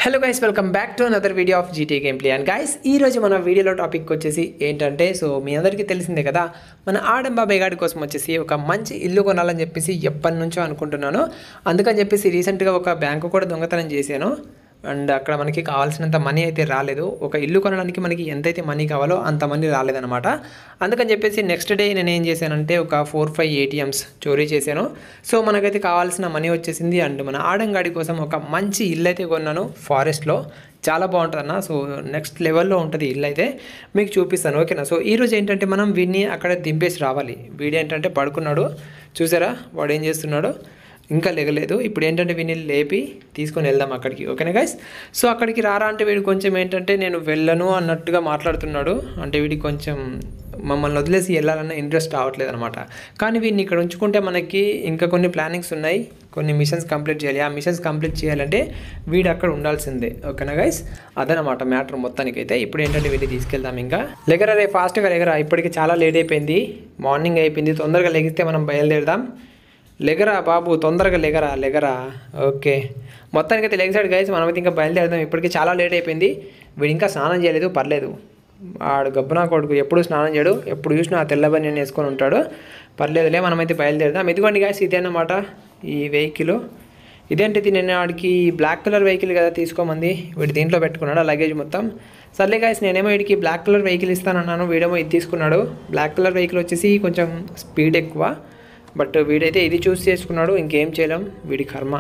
hello guys welcome back to another video of GT gameplay and guys ఈ రోజు మన వీడియోలో topic వచ్చేసి ఏంటంటే సో మీ అందరికీ తెలిసిందే కదా మన ఆడం బాబాయ్ గాడి కోసం వచ్చేసి ఒక మంచి ఇల్లు కొనాలని చెప్పేసి ఎప్పటి నుంచో అనుకుంటున్నాను అందుకని చెప్పేసి రీసెంట్గా ఒక బ్యాంకు కూడా దొంగతనం చేశాను అండ్ అక్కడ మనకి కావాల్సినంత మనీ అయితే రాలేదు ఒక ఇల్లు కొనడానికి మనకి ఎంతైతే మనీ కావాలో అంత మనీ రాలేదన్నమాట అందుకని చెప్పేసి నెక్స్ట్ డే నేను ఏం చేశానంటే ఒక ఫోర్ ఫైవ్ ఏటీఎమ్స్ చోరీ చేశాను సో మనకైతే కావాల్సిన మనీ వచ్చేసింది అండ్ మన ఆడంగాడి కోసం ఒక మంచి ఇల్లు అయితే కొన్నాను ఫారెస్ట్లో చాలా బాగుంటుంది అన్న సో నెక్స్ట్ లెవెల్లో ఉంటుంది ఇల్లు అయితే మీకు చూపిస్తాను ఓకేనా సో ఈరోజు ఏంటంటే మనం వీడిని అక్కడ దింపేసి రావాలి వీడు ఏంటంటే పడుకున్నాడు చూసారా వాడు ఏం చేస్తున్నాడు ఇంకా లేగలేదు ఇప్పుడు ఏంటంటే వీడిని లేపి తీసుకొని వెళ్దాం అక్కడికి ఓకేనా గైస్ సో అక్కడికి రారా అంటే వీడు కొంచెం ఏంటంటే నేను వెళ్ళను అన్నట్టుగా మాట్లాడుతున్నాడు అంటే వీడికి కొంచెం మమ్మల్ని వదిలేసి వెళ్ళాలన్న ఇంట్రెస్ట్ రావట్లేదు అనమాట కానీ వీడిని ఇక్కడ ఉంచుకుంటే మనకి ఇంకా కొన్ని ప్లానింగ్స్ ఉన్నాయి కొన్ని మిషన్స్ కంప్లీట్ చేయాలి ఆ మిషన్స్ కంప్లీట్ చేయాలంటే వీడు అక్కడ ఉండాల్సిందే ఓకేనా గైస్ అదనమాట మ్యాటర్ మొత్తానికైతే ఇప్పుడు ఏంటంటే వీడిని తీసుకెళ్దాం ఇంకా లెగరా రే ఫాస్ట్గా లెగరా ఇప్పటికి చాలా లేట్ అయిపోయింది మార్నింగ్ అయిపోయింది తొందరగా లెగిస్తే మనం బయలుదేరదాం లెగరా బాబు తొందరగా లెగరా లెగరా ఓకే మొత్తానికి అయితే లెగసాడు గైస్ మనమైతే ఇంకా బయలుదేరదాం ఇప్పటికి చాలా లేట్ అయిపోయింది వీడు ఇంకా స్నానం చేయలేదు పర్లేదు ఆడు గబ్బునా కొడుకు ఎప్పుడు స్నానం చేయడు ఎప్పుడు చూసినా ఆ తెల్ల బని వేసుకొని ఉంటాడు పర్లేదులే మనమైతే బయలుదేరదాం ఇదిగోండి గాయస్ ఇదేనమాట ఈ వెహికల్ ఇదేంటిది నేను ఆడికి బ్లాక్ కలర్ వెహికల్ కదా తీసుకోమంది వీడు దీంట్లో పెట్టుకున్నాడు ఆ లగేజ్ మొత్తం సర్లే గాయస్ నేనేమో వీడికి బ్లాక్ కలర్ వెహికల్ ఇస్తానన్నాను వీడేమో ఇది తీసుకున్నాడు బ్లాక్ కలర్ వెహికల్ వచ్చేసి కొంచెం స్పీడ్ ఎక్కువ బట్ వీడైతే ఇది చూస్ చేసుకున్నాడు ఇంకేం చేయలేం వీడి కర్మ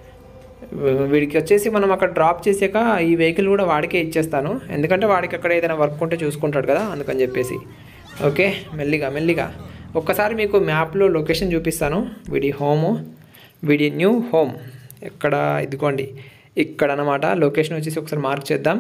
వీడికి వచ్చేసి మనం అక్కడ డ్రాప్ చేసాక ఈ వెహికల్ కూడా వాడికే ఇచ్చేస్తాను ఎందుకంటే వాడికి అక్కడ ఏదైనా వర్క్ ఉంటే చూసుకుంటాడు కదా అందుకని చెప్పేసి ఓకే మెల్లిగా మెల్లిగా ఒక్కసారి మీకు మ్యాప్లో లొకేషన్ చూపిస్తాను వీడి హోము వీడి న్యూ హోమ్ ఎక్కడ ఇదిగోండి ఇక్కడ అనమాట లొకేషన్ వచ్చేసి ఒకసారి మార్క్ చేద్దాం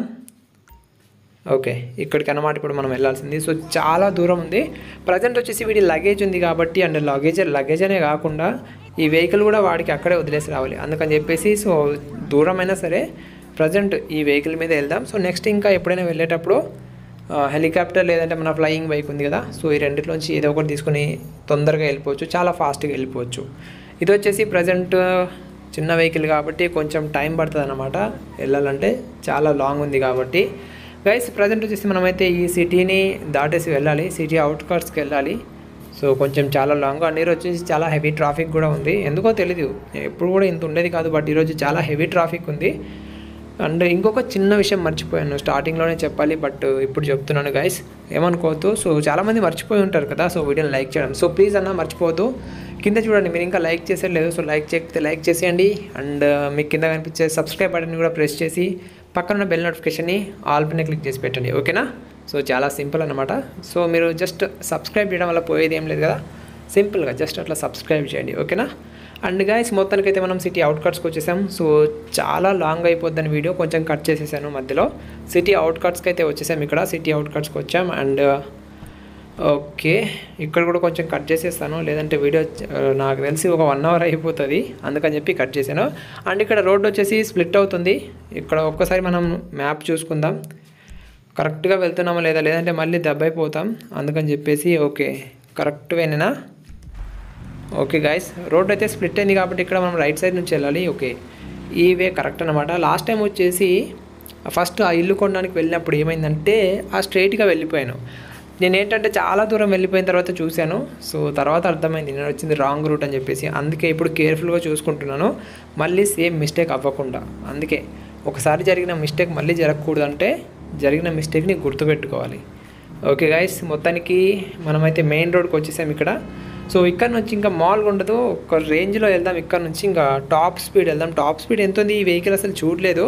ఓకే ఇక్కడికి అన్నమాట ఇప్పుడు మనం వెళ్ళాల్సింది సో చాలా దూరం ఉంది ప్రజెంట్ వచ్చేసి వీడి లగేజ్ ఉంది కాబట్టి అండ్ లగేజ్ లగేజ్ అనే కాకుండా ఈ వెహికల్ కూడా వాడికి అక్కడే వదిలేసి రావాలి అందుకని చెప్పేసి సో దూరమైనా సరే ప్రజెంట్ ఈ వెహికల్ మీద వెళ్దాం సో నెక్స్ట్ ఇంకా ఎప్పుడైనా వెళ్ళేటప్పుడు హెలికాప్టర్ లేదంటే మన ఫ్లయింగ్ బైక్ ఉంది కదా సో ఈ రెండిట్లోంచి ఏదో ఒకటి తీసుకుని తొందరగా వెళ్ళిపోవచ్చు చాలా ఫాస్ట్గా వెళ్ళిపోవచ్చు ఇది వచ్చేసి ప్రజెంట్ చిన్న వెహికల్ కాబట్టి కొంచెం టైం పడుతుంది అనమాట వెళ్ళాలంటే చాలా లాంగ్ ఉంది కాబట్టి గైస్ ప్రజెంట్ వచ్చేసి మనమైతే ఈ సిటీని దాటేసి వెళ్ళాలి సిటీ అవుట్కట్స్కి వెళ్ళాలి సో కొంచెం చాలా లాంగ్ అండ్ ఈరోజు వచ్చేసి చాలా హెవీ ట్రాఫిక్ కూడా ఉంది ఎందుకో తెలీదు ఎప్పుడు కూడా ఇంత ఉండేది కాదు బట్ ఈరోజు చాలా హెవీ ట్రాఫిక్ ఉంది అండ్ ఇంకొక చిన్న విషయం మర్చిపోయాను స్టార్టింగ్లోనే చెప్పాలి బట్ ఇప్పుడు చెప్తున్నాను గైస్ ఏమనుకోవద్దు సో చాలామంది మర్చిపోయి ఉంటారు కదా సో వీడియోని లైక్ చేయడం సో ప్లీజ్ అన్న మర్చిపోవద్దు కింద చూడండి మీరు ఇంకా లైక్ చేసే లేదు సో లైక్ చేయకపోతే లైక్ చేసేయండి అండ్ మీకు కింద కనిపించే సబ్స్క్రైబ్ బటన్ కూడా ప్రెస్ చేసి పక్కన బెల్ నోటిఫికేషన్ని ఆల్ పైన క్లిక్ చేసి పెట్టండి ఓకేనా సో చాలా సింపుల్ అనమాట సో మీరు జస్ట్ సబ్స్క్రైబ్ చేయడం వల్ల పోయేది ఏం లేదు కదా సింపుల్గా జస్ట్ అట్లా సబ్స్క్రైబ్ చేయండి ఓకేనా అండ్ గాయస్ మొత్తానికైతే మనం సిటీ అవుట్కట్స్కి వచ్చేసాం సో చాలా లాంగ్ అయిపోద్దని వీడియో కొంచెం కట్ చేసేసాను మధ్యలో సిటీ అవుట్కట్స్కి అయితే వచ్చేసాం ఇక్కడ సిటీ అవుట్కట్స్కి వచ్చాం అండ్ ఓకే ఇక్కడ కూడా కొంచెం కట్ చేసేస్తాను లేదంటే వీడియో నాకు తెలిసి ఒక వన్ అవర్ అయిపోతుంది అందుకని చెప్పి కట్ చేశాను అండ్ ఇక్కడ రోడ్ వచ్చేసి స్ప్లిట్ అవుతుంది ఇక్కడ ఒక్కసారి మనం మ్యాప్ చూసుకుందాం కరెక్ట్గా వెళ్తున్నామా లేదా లేదంటే మళ్ళీ దెబ్బైపోతాం అందుకని చెప్పేసి ఓకే కరెక్ట్ వేనేనా ఓకే గాయస్ రోడ్ అయితే స్ప్లిట్ అయింది కాబట్టి ఇక్కడ మనం రైట్ సైడ్ నుంచి వెళ్ళాలి ఓకే ఈ వే కరెక్ట్ అనమాట లాస్ట్ టైం వచ్చేసి ఫస్ట్ ఆ ఇల్లు కొనడానికి వెళ్ళినప్పుడు ఏమైందంటే ఆ స్ట్రైట్గా వెళ్ళిపోయాను నేను ఏంటంటే చాలా దూరం వెళ్ళిపోయిన తర్వాత చూశాను సో తర్వాత అర్థమైంది నేను వచ్చింది రాంగ్ రూట్ అని చెప్పేసి అందుకే ఇప్పుడు కేర్ఫుల్గా చూసుకుంటున్నాను మళ్ళీ సేమ్ మిస్టేక్ అవ్వకుండా అందుకే ఒకసారి జరిగిన మిస్టేక్ మళ్ళీ జరగకూడదు అంటే జరిగిన మిస్టేక్ని గుర్తుపెట్టుకోవాలి ఓకే గైస్ మొత్తానికి మనమైతే మెయిన్ రోడ్కి వచ్చేసాం ఇక్కడ సో ఇక్కడ నుంచి ఇంకా మాల్గా ఉండదు ఒక రేంజ్లో వెళ్దాం ఇక్కడ నుంచి ఇంకా టాప్ స్పీడ్ వెళ్దాం టాప్ స్పీడ్ ఎంత ఉంది ఈ వెహికల్ అసలు చూడలేదు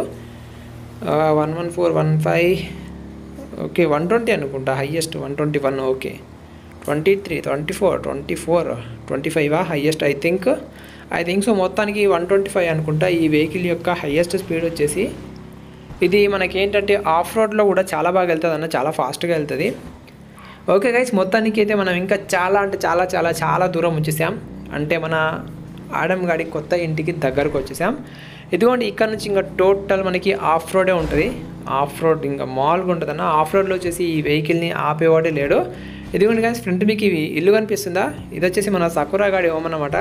one one four one five okay one twenty అనుకుంటా highest one twenty one okay twenty three twenty four twenty four twenty ఫైవా highest I think I think so మొత్తానికి one twenty five అనుకుంటా ఈ వెహికల్ యొక్క highest speed వచ్చేసి ఇది మనకి ఏంటంటే ఆఫ్ రోడ్లో కూడా చాలా బాగా వెళ్తుంది అన్న చాలా ఫాస్ట్గా వెళ్తుంది ఓకే గైస్ మొత్తానికి అయితే మనం ఇంకా చాలా అంటే చాలా చాలా చాలా దూరం వచ్చేసాం అంటే మన ఆడం గాడి కొత్త ఇంటికి దగ్గరకు వచ్చేసాం ఇదిగోండి ఇక్కడ నుంచి ఇంకా టోటల్ మనకి ఆఫ్ రోడే ఉంటుంది ఆఫ్ రోడ్ ఇంకా మాల్గా ఉంటుంది అన్న ఆఫ్ రోడ్లో వచ్చేసి ఈ వెహికల్ని ఆపేవాడే లేడు ఇదిగోండి గాయస్ ఫ్రంట్ మీకు ఇవి ఇల్లు కనిపిస్తుందా ఇది వచ్చేసి మన సకురా గాడి హోమ్ అనమాట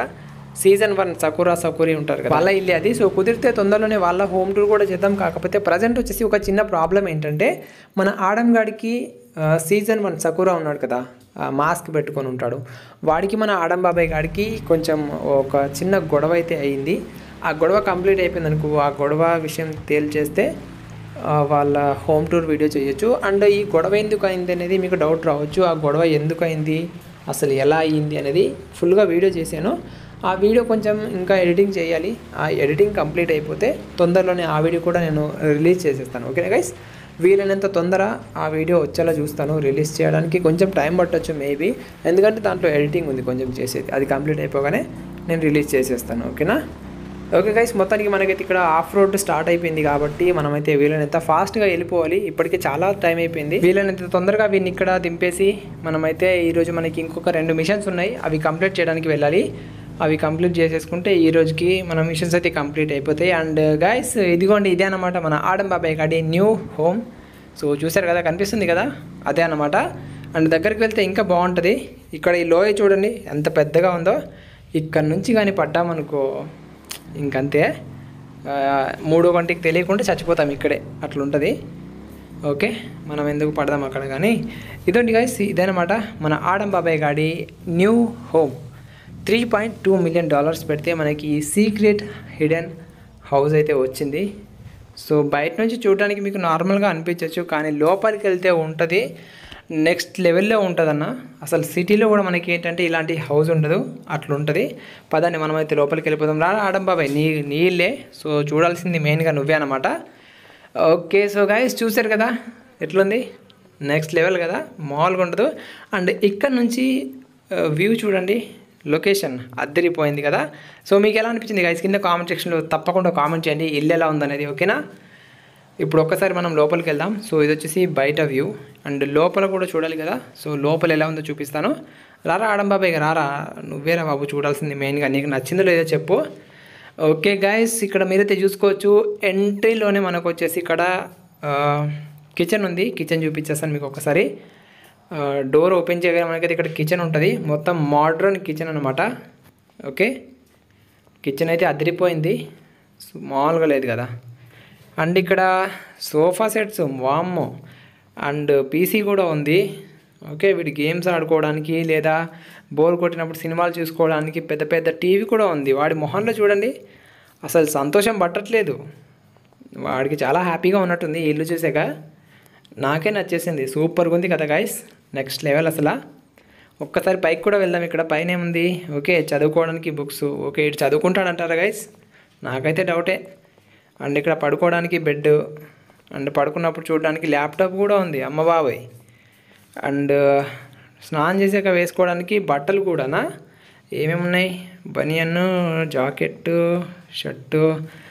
సీజన్ వన్ సకురా సకురి ఉంటారు కదా వాళ్ళ ఇల్లు అది సో కుదిరితే తొందరలోనే వాళ్ళ హోమ్ టూర్ కూడా చేద్దాం కాకపోతే ప్రజెంట్ వచ్చేసి ఒక చిన్న ప్రాబ్లం ఏంటంటే మన ఆడం గాడికి సీజన్ వన్ సకురా ఉన్నాడు కదా ఆ మాస్క్ పెట్టుకొని ఉంటాడు వాడికి మన ఆడం బాబాయ్ గాడికి కొంచెం ఒక చిన్న గొడవ అయితే అయింది ఆ గొడవ కంప్లీట్ అయిపోయింది అనుకో ఆ గొడవ విషయం తేల్చేస్తే ఆ, వాళ్ళ హోమ్ టూర్ వీడియో చేయొచ్చు అండ్ ఈ గొడవ ఎందుకు అయింది అనేది మీకు డౌట్ రావచ్చు ఆ గొడవ ఎందుకు అయింది అసలు ఎలా అయింది అనేది ఫుల్గా వీడియో చేశాను ఆ వీడియో కొంచెం ఇంకా ఎడిటింగ్ చేయాలి ఆ ఎడిటింగ్ కంప్లీట్ అయిపోతే తొందరలోనే ఆ వీడియో కూడా నేను రిలీజ్ చేసేస్తాను ఓకేనా గైస్ వీలైనంత తొందర ఆ వీడియో వచ్చేలా చూస్తాను రిలీజ్ చేయడానికి కొంచెం టైం పట్టొచ్చు మేబీ ఎందుకంటే దాంట్లో ఎడిటింగ్ ఉంది కొంచెం చేసేది అది కంప్లీట్ అయిపోగానే నేను రిలీజ్ చేసేస్తాను ఓకేనా ఓకే గైస్ మొత్తానికి మనకైతే ఇక్కడ ఆఫ్ రోడ్ స్టార్ట్ అయిపోయింది కాబట్టి మనమైతే వీలైనంత ఫాస్ట్గా వెళ్ళిపోవాలి ఇప్పటికే చాలా టైం అయిపోయింది వీలైనంత తొందరగా వీడిని ఇక్కడ దింపేసి మనమైతే ఈరోజు మనకి ఇంకొక రెండు మిషన్స్ ఉన్నాయి అవి కంప్లీట్ చేయడానికి వెళ్ళాలి అవి కంప్లీట్ చేసేసుకుంటే ఈ రోజుకి మన మిషన్స్ అయితే కంప్లీట్ అయిపోతాయి అండ్ గైస్ ఇదిగోండి ఇదే అనమాట మన ఆడం బాబాయ్ గాడి న్యూ హోమ్ సో చూసారు కదా కనిపిస్తుంది కదా అదే అనమాట అండ్ దగ్గరికి వెళ్తే ఇంకా బాగుంటుంది ఇక్కడ ఈ లోయ చూడండి ఎంత పెద్దగా ఉందో ఇక్కడ నుంచి కానీ పడ్డామనుకో ఇంకంతే ఆ, మూడో గంటకి తెలియకుండా చచ్చిపోతాం ఇక్కడే అట్లుంటుంది ఓకే మనం ఎందుకు పడదాం అక్కడ కానీ ఇదండి గైస్ ఇదనమాట మన ఆడం బాబాయ్ గాడి new home three point two million dollars పెడితే మనకి ఈ సీక్రెట్ హిడెన్ హౌస్ అయితే వచ్చింది సో బయట నుంచి చూడడానికి మీకు నార్మల్గా అనిపించవచ్చు కానీ లోపలికి వెళ్తే ఉంటుంది నెక్స్ట్ లెవెల్లో ఉంటుందన్న అసలు సిటీలో కూడా మనకి ఏంటంటే ఇలాంటి హౌస్ ఉండదు అట్లా ఉంటుంది పదండి మనమైతే లోపలికి వెళ్ళిపోదాం రా ఆడం బాబాయ్ నీ నీళ్ళే సో చూడాల్సింది మెయిన్గా నువ్వే అనమాట ఓకే సో గాయస్ చూసారు కదా ఎట్లుంది నెక్స్ట్ లెవెల్ కదా మామూలుగా ఉండదు అండ్ ఇక్కడ నుంచి వ్యూ చూడండి లొకేషన్ అద్దరిపోయింది కదా సో మీకు ఎలా అనిపించింది గాయస్ కింద కామెంట్ సెక్షన్లో తప్పకుండా కామెంట్ చేయండి ఇల్లు ఎలా ఉందనేది ఓకేనా ఇప్పుడు ఒక్కసారి మనం లోపలికి వెళ్దాం సో ఇది వచ్చేసి బయట వ్యూ అండ్ లోపల కూడా చూడాలి కదా సో లోపల ఎలా ఉందో చూపిస్తాను రారా ఆడం బాబాయ్ రారా నువ్వేరా బాబు చూడాల్సింది మెయిన్గా నీకు నచ్చిందో లేదో చెప్పు ఓకే గాయస్ ఇక్కడ మీరైతే చూసుకోవచ్చు ఎంట్రీలోనే మనకు వచ్చేసి ఇక్కడ కిచెన్ ఉంది కిచెన్ చూపించేస్తాను మీకు ఒకసారి డోర్ ఓపెన్ చేయగానే మనకైతే ఇక్కడ కిచెన్ ఉంటుంది మొత్తం మోడ్రన్ కిచెన్ అనమాట ఓకే కిచెన్ అయితే అదిరిపోయింది సో మామూలుగా లేదు కదా అండ్ ఇక్కడ సోఫా సెట్స్ వామ్మో అండ్ పీసీ కూడా ఉంది ఓకే వీడి గేమ్స్ ఆడుకోవడానికి లేదా బోర్ కొట్టినప్పుడు సినిమాలు చూసుకోవడానికి పెద్ద పెద్ద టీవీ కూడా ఉంది వాడి మొహంలో చూడండి అసలు సంతోషం పట్టట్లేదు వాడికి చాలా హ్యాపీగా ఉన్నట్టుంది ఈ ఇల్లు చూసాక నాకే నచ్చేసింది సూపర్గా ఉంది కదా గాయస్ నెక్స్ట్ లెవెల్ అసలు ఒక్కసారి పైకి కూడా వెళ్దాం ఇక్కడ పైన ఏముంది ఓకే చదువుకోవడానికి బుక్స్ ఓకే ఇటు చదువుకుంటాడంటారా గైస్ నాకైతే డౌటే అండ్ ఇక్కడ పడుకోవడానికి బెడ్ అండ్ పడుకున్నప్పుడు చూడడానికి ల్యాప్టాప్ కూడా ఉంది అమ్మ బాబాయ్ అండ్ స్నానం చేసాక వేసుకోవడానికి బట్టలు కూడానా ఏమేమి ఉన్నాయి బనియన్ జాకెట్ షర్టు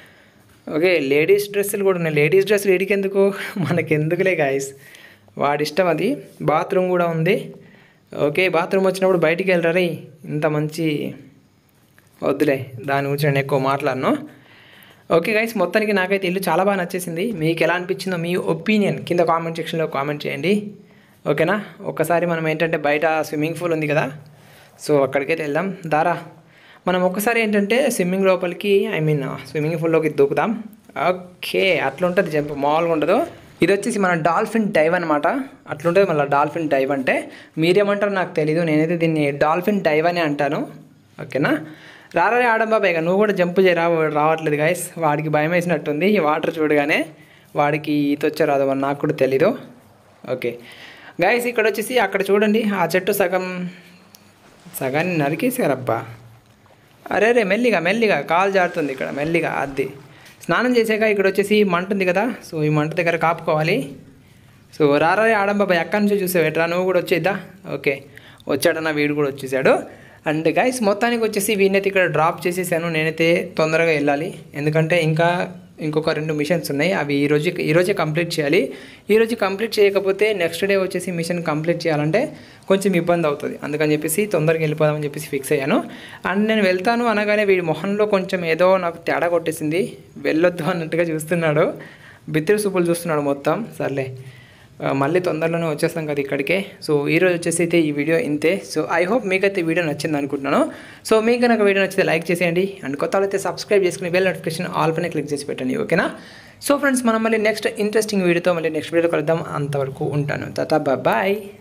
ఓకే లేడీస్ డ్రెస్సులు కూడా ఉన్నాయి లేడీస్ డ్రెస్సులు ఏడికి ఎందుకు మనకి ఎందుకులే గాయస్ వాడి ఇష్టం అది బాత్రూమ్ కూడా ఉంది ఓకే బాత్రూమ్ వచ్చినప్పుడు బయటికి వెళ్ళరా ఇంత మంచి వద్దులే దాని గురించి నేను ఎక్కువ మాట్లాడను ఓకే గైస్ మొత్తానికి నాకైతే ఇల్లు చాలా బాగా నచ్చేసింది మీకు ఎలా అనిపించిందో మీ ఒపీనియన్ కింద కామెంట్ సెక్షన్లో కామెంట్ చేయండి ఓకేనా ఒక్కసారి మనం ఏంటంటే బయట స్విమ్మింగ్ పూల్ ఉంది కదా సో అక్కడికైతే వెళ్దాం దారా మనం ఒక్కసారి ఏంటంటే స్విమ్మింగ్ లోపలికి ఐ మీన్ స్విమ్మింగ్ పూల్లోకి దూకుదాం ఓకే అట్లుంటుంది జంప్ మామూలుగా ఉండదు ఇది వచ్చేసి మన డాల్ఫిన్ డైవ్ అనమాట అట్లుంటుంది మళ్ళీ డాల్ఫిన్ డైవ్ అంటే మీరేమంటారో నాకు తెలీదు నేనైతే దీన్ని డాల్ఫిన్ డైవ్ అని అంటాను ఓకేనా రారా ఆడం బాబాయ్ ఇక నువ్వు కూడా జంప్ చేయ రా రావట్లేదు గాయస్ వాడికి భయం వేసినట్టుంది ఈ వాటర్ చూడగానే వాడికి ఈత వచ్చే రాదు మరి నాకు కూడా తెలీదు ఓకే గాయస్ ఇక్కడ వచ్చేసి అక్కడ చూడండి ఆ చెట్టు సగం సగాన్ని నరికేసారబ్బా అరే రే మెల్లిగా మెల్లిగా కాలు జారుతుంది ఇక్కడ మెల్లిగా అది స్నానం చేసాక ఇక్కడ వచ్చేసి మంట ఉంది కదా సో ఈ మంట దగ్గర కాపుకోవాలి సో రారా ఆడం బాబాయ్ అక్కడి నుంచి చూసావు ఎట్రా నువ్వు కూడా వచ్చేద్దా ఓకే వచ్చాడన్న వీడు కూడా వచ్చేసాడు అండ్ గైస్ మొత్తానికి వచ్చేసి వీడినైతే ఇక్కడ డ్రాప్ చేసేసాను నేనైతే తొందరగా వెళ్ళాలి ఎందుకంటే ఇంకా ఇంకొక రెండు మిషన్స్ ఉన్నాయి అవి ఈ రోజు ఈ రోజే కంప్లీట్ చేయాలి ఈ రోజు కంప్లీట్ చేయకపోతే నెక్స్ట్ డే వచ్చేసి మిషన్ కంప్లీట్ చేయాలంటే కొంచెం ఇబ్బంది అవుతుంది అందుకని చెప్పేసి తొందరగా వెళ్ళిపోదామని చెప్పేసి ఫిక్స్ అయ్యాను అండ్ నేను వెళ్తాను అనగానే వీడి మొహంలో కొంచెం ఏదో నాకు తేడా కొట్టేసింది వెళ్ళొద్దు అన్నట్టుగా చూస్తున్నాడు బిత్తిరి సూపులు చూస్తున్నాడు మొత్తం సర్లే ఆ, మళ్ళీ తొందరలోనే వచ్చేస్తాం కదా ఇక్కడికే సో ఈరోజు వచ్చేసి అయితే ఈ వీడియో ఇంతే సో ఐ హోప్ మీకైతే ఈ వీడియో నచ్చింది అనుకుంటున్నాను సో మీకు కనుక వీడియో నచ్చితే లైక్ చేసేయండి అండ్ కొత్త వాళ్ళైతే సబ్స్క్రైబ్ చేసుకుని బెల్ నోటిఫికేషన్ ఆల్ పైన క్లిక్ చేసి పెట్టండి ఓకేనా సో ఫ్రెండ్స్ మనం మళ్ళీ నెక్స్ట్ ఇంట్రెస్టింగ్ వీడియోతో మళ్ళీ నెక్స్ట్ వీడియో కలుద్దాం అంతవరకు ఉంటాను తాతా బాయ్